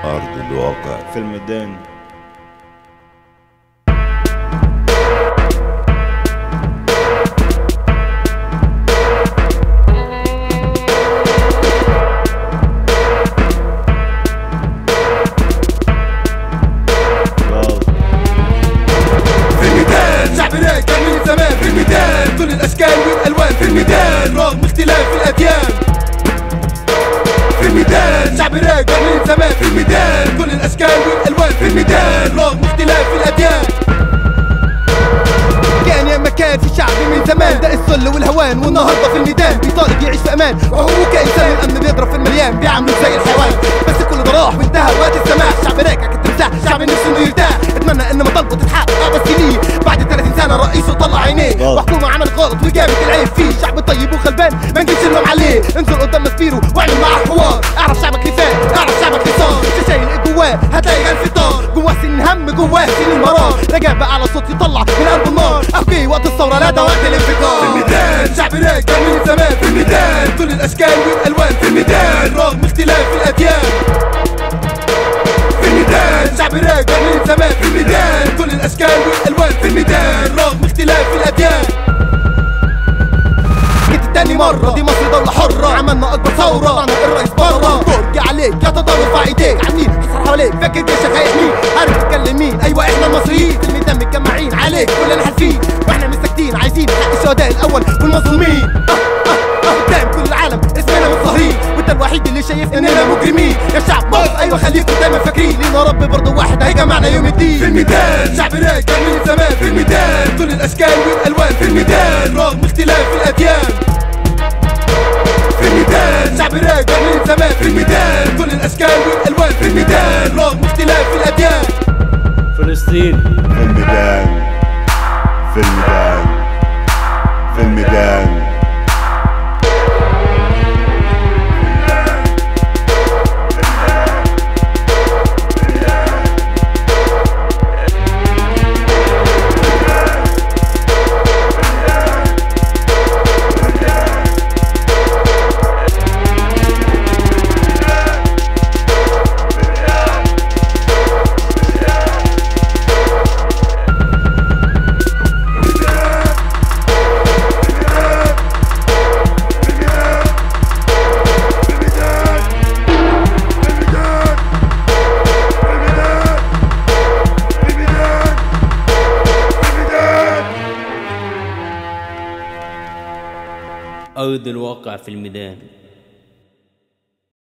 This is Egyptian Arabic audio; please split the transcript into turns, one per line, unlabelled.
أرض الواقع
في الميدان واو.
في الميدان شعب راكع من زمان في الميدان كل الاشكال والالوان في الميدان رغم اختلاف الاديان في الميدان شعب راكع من زمان في الميدان كل الاشكال والالوان في الميدان رغم اختلاف الاديان كان يا مكان في شعب من زمان ده الذل والهوان والنهارده في الميدان بيطالب يعيش في امان وهو كانسان الامن بيضرب في المليان بيعملوا زي الحيوان بس كل ده راح وانتهى وقت السماح شعب راكع كالتمساح شعب نفسه انه يرتاح اتمنى ان مطالبه تتحقق بس ليه بعد 30 سنه رئيسه طلع عينيه
غلط.
وحكومه عملت غلط وجابت العيب فيه شعب طيب وغلبان ما نجيش نلوم عليه انزل قدام مسفيره واعمل معاه حوار اعرف شعبك لفات اعرف شعبك لصار انت شايل ايه جواه هتلاقي غير فطار جواه سن هم جواه سن مرار رجع بقى على صوت يطلع من قلب النار اوكي وقت الثوره لا ده وقت الانفجار في الميدان شعب راكع من زمان في الميدان كل الاشكال والالوان في الميدان رغم اختلاف الاديان في الميدان شعب راكع من زمان في الميدان كل الاشكال والالوان في الميدان رغم اختلاف الاديان جيت تاني مرة دي مصر دولة حرة عملنا أكبر ثورة طلعنا الرئيس برا برج عليك يا تدور في ايديك عاملين حصر حواليك فاكر جيشك هيحميك عارف تتكلم مين أيوة إحنا المصريين في الميدان متجمعين عليك كلنا حالفين وإحنا مش ساكتين عايزين حق الشهداء الأول والمظلومين آه آه آه قدام كل العالم اسمنا متظاهرين وأنت الوحيد اللي شايف إننا مجرمين يا شعب مصر أيوة خليكم دايما فاكرين لينا رب برضه واحد هيجمعنا يوم الدين في الميدان شعب راكع من زمان في الميدان كل الأشكال والألوان في الميدان رغم اختلاف الأديان في الميدان شعب راكع من زمان في الميدان كل الاشكال والالوان في الميدان رغم اختلاف الاديان
فلسطين
في الميدان في الميدان في الميدان
أرض الواقع في الميدان